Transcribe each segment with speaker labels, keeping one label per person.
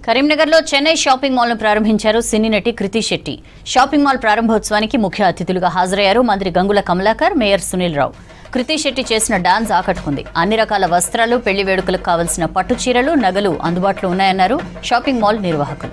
Speaker 1: కరీంనగర్లో చెన్నై షాపింగ్ మాల్ను ప్రారంభించారు సినీ నటి కృతి శెట్టి షాపింగ్ మాల్ ప్రారంభోత్సవానికి ముఖ్య అతిథులుగా హాజరయ్యారు మంత్రి గంగుల కమలాకర్ మేయర్ సునీల్ రావు కృతి శెట్టి చేసిన డాన్స్ ఆకట్టుకుంది అన్ని రకాల వస్త్రాలు పెళ్లి వేడుకలకు కావలసిన పట్టు చీరలు నగలు అందుబాటులో ఉన్నాయన్నారు షాపింగ్ మాల్ నిర్వాహకులు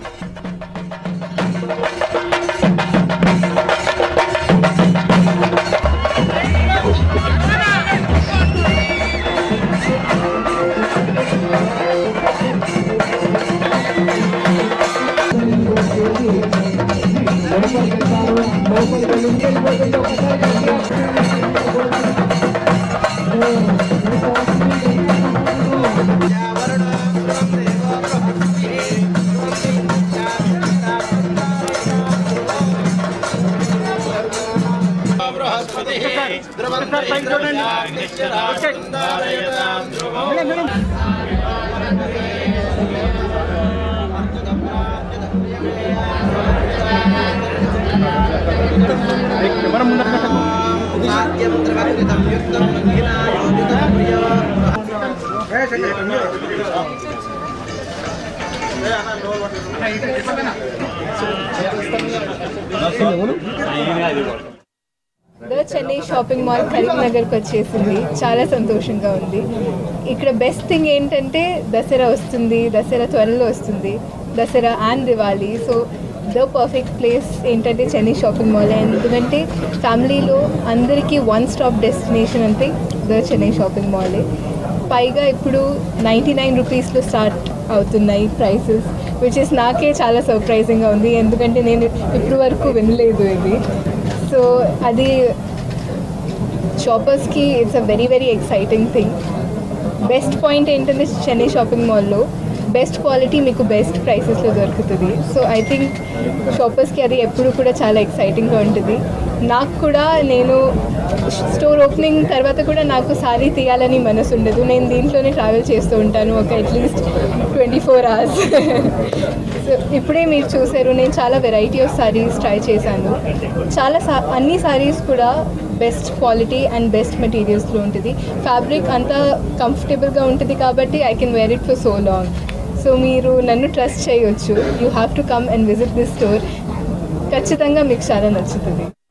Speaker 2: సాధ్యం త్రివర్తితం యుక్తం వినాయోజితం ప్రియ
Speaker 3: ద చెన్నై షాపింగ్ మాల్ కరీంనగర్కి వచ్చేసింది చాలా సంతోషంగా ఉంది ఇక్కడ బెస్ట్ థింగ్ ఏంటంటే దసరా వస్తుంది దసరా త్వరలో వస్తుంది Dasara and Diwali so the perfect place ఏంటంటే చెన్నై షాపింగ్ మాల్ ఎందుకంటే ఫ్యామిలీలో అందరికీ వన్ స్టాప్ డెస్టినేషన్ అంటే ద చెన్నై షాపింగ్ మాలే పైగా ఇప్పుడు నైంటీ నైన్ రూపీస్లో స్టార్ట్ అవుతున్నాయి ప్రైసెస్ విచ్ ఇస్ నాకే చాలా సర్ప్రైజింగ్గా ఉంది ఎందుకంటే నేను ఇప్పుడు వరకు వినలేదు ఇది సో అది షాపర్స్కి it's a very very exciting thing best point ఏంటంటే చెన్నై షాపింగ్ మాల్లో బెస్ట్ క్వాలిటీ మీకు బెస్ట్ ప్రైసెస్లో దొరుకుతుంది సో ఐ థింక్ షాపర్స్కి అది ఎప్పుడు కూడా చాలా ఎక్సైటింగ్గా ఉంటుంది నాకు కూడా నేను స్టోర్ ఓపెనింగ్ తర్వాత కూడా నాకు సారీ తీయాలని మనసు ఉండదు నేను దీంట్లోనే ట్రావెల్ చేస్తూ ఉంటాను ఒక at least twenty four hours so ఇప్పుడే మీరు చూసారు నేను చాలా వెరైటీ ఆఫ్ సారీస్ ట్రై చేశాను చాలా సా అన్ని సారీస్ కూడా బెస్ట్ క్వాలిటీ అండ్ బెస్ట్ మెటీరియల్స్లో ఉంటుంది ఫ్యాబ్రిక్ అంతా కంఫర్టబుల్గా ఉంటుంది కాబట్టి I can wear it for so long so మీరు నన్ను ట్రస్ట్ చేయొచ్చు you have to come and visit this store ఖచ్చితంగా మీకు చాలా నచ్చుతుంది